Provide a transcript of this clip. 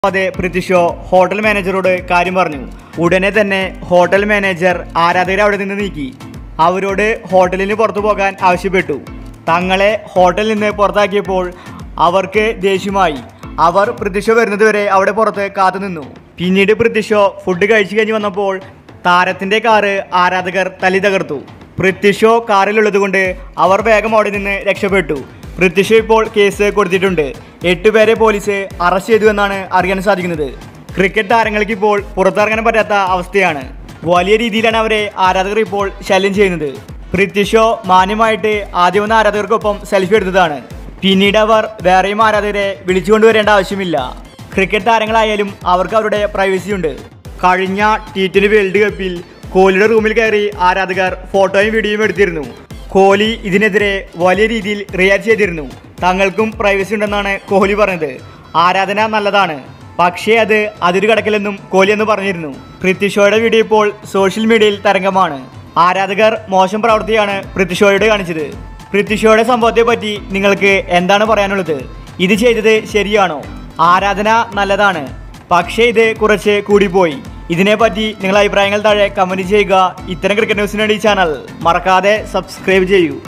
അതെ Prithvi show hotel മാനേജറോട് കാര്യം പറഞ്ഞു ഉടനെ തന്നെ ഹോട്ടൽ മാനേജർ ആരാധകരെ അവിടെ നിന്ന് നീക്കി അവരോട് ഹോട്ടലിന് പുറത്തു പോകാൻ ആവശ്യപ്പെട്ടു തങ്ങളെ ഹോട്ടലിൽ നിന്ന് പുറത്താക്കിയപ്പോൾ അവർക്ക് ദേഷ്യമായി അവർ പൃഥ്വി ഷോ വരുന്നതുവരെ അവിടെ പുറത്ത് കാത്തുനിന്നു പിന്നീട് പൃഥ്വി ഷോ ഫുഡ് കഴിച്ചു കഴിഞ്ഞ് വന്നപ്പോൾ താരത്തിന്റെ കാറ് ആരാധകർ തല്ലി തകർത്തു പൃഥ്വി ഷോ കാറിലുള്ളതുകൊണ്ട് അവർ വേഗം അവിടെ നിന്ന് രക്ഷപ്പെട്ടു പൃഥ്വി ഷോ ഇപ്പോൾ കേസ് കൊടുത്തിട്ടുണ്ട് എട്ടുപേരെ പോലീസ് അറസ്റ്റ് ചെയ്തു എന്നാണ് അറിയാൻ സാധിക്കുന്നത് ക്രിക്കറ്റ് താരങ്ങൾക്ക് ഇപ്പോൾ പുറത്തിറങ്ങാൻ പറ്റാത്ത അവസ്ഥയാണ് വലിയ രീതിയിലാണ് അവരെ ആരാധകർ ഇപ്പോൾ ശല്യം ചെയ്യുന്നത് പൃഥ്വി ഷോ മാന്യമായിട്ട് ആദ്യം വന്ന ആരാധകർക്കൊപ്പം സെൽഫി എടുത്തതാണ് പിന്നീട് അവർ വേറെയും ആരാധകരെ വിളിച്ചുകൊണ്ടുവരേണ്ട ആവശ്യമില്ല ക്രിക്കറ്റ് താരങ്ങളായാലും അവർക്ക് അവരുടെ പ്രൈവസി ഉണ്ട് കഴിഞ്ഞ ടി ട്വന്റി വേൾഡ് കപ്പിൽ കോഹ്ലിയുടെ റൂമിൽ കയറി ആരാധകർ ഫോട്ടോയും വീഡിയോയും എടുത്തിരുന്നു കോഹ്ലി ഇതിനെതിരെ വലിയ രീതിയിൽ റിയാക്ട് ചെയ്തിരുന്നു തങ്ങൾക്കും പ്രൈവസി ഉണ്ടെന്നാണ് കോഹ്ലി പറഞ്ഞത് ആരാധന നല്ലതാണ് പക്ഷേ അത് അതിര് കടക്കില്ലെന്നും കോഹ്ലി എന്ന് പറഞ്ഞിരുന്നു പൃഥ്വി ഷോയുടെ വീഡിയോ ഇപ്പോൾ സോഷ്യൽ മീഡിയയിൽ തരംഗമാണ് ആരാധകർ മോശം പ്രവൃത്തിയാണ് പൃഥ്വി ഷോയോട് കാണിച്ചത് പൃഥ്വി ഷോയുടെ സംഭവത്തെ പറ്റി നിങ്ങൾക്ക് എന്താണ് പറയാനുള്ളത് ഇത് ചെയ്തത് ശരിയാണോ ആരാധന നല്ലതാണ് പക്ഷേ ഇത് കുറച്ച് കൂടിപ്പോയി ഇതിനെപ്പറ്റി നിങ്ങളുടെ അഭിപ്രായങ്ങൾ താഴെ കമൻറ്റ് ചെയ്യുക ഇത്തരം ക്രിക്കറ്റ് ന്യൂസിന് വേണ്ടി ഈ ചാനൽ മറക്കാതെ സബ്സ്ക്രൈബ് ചെയ്യൂ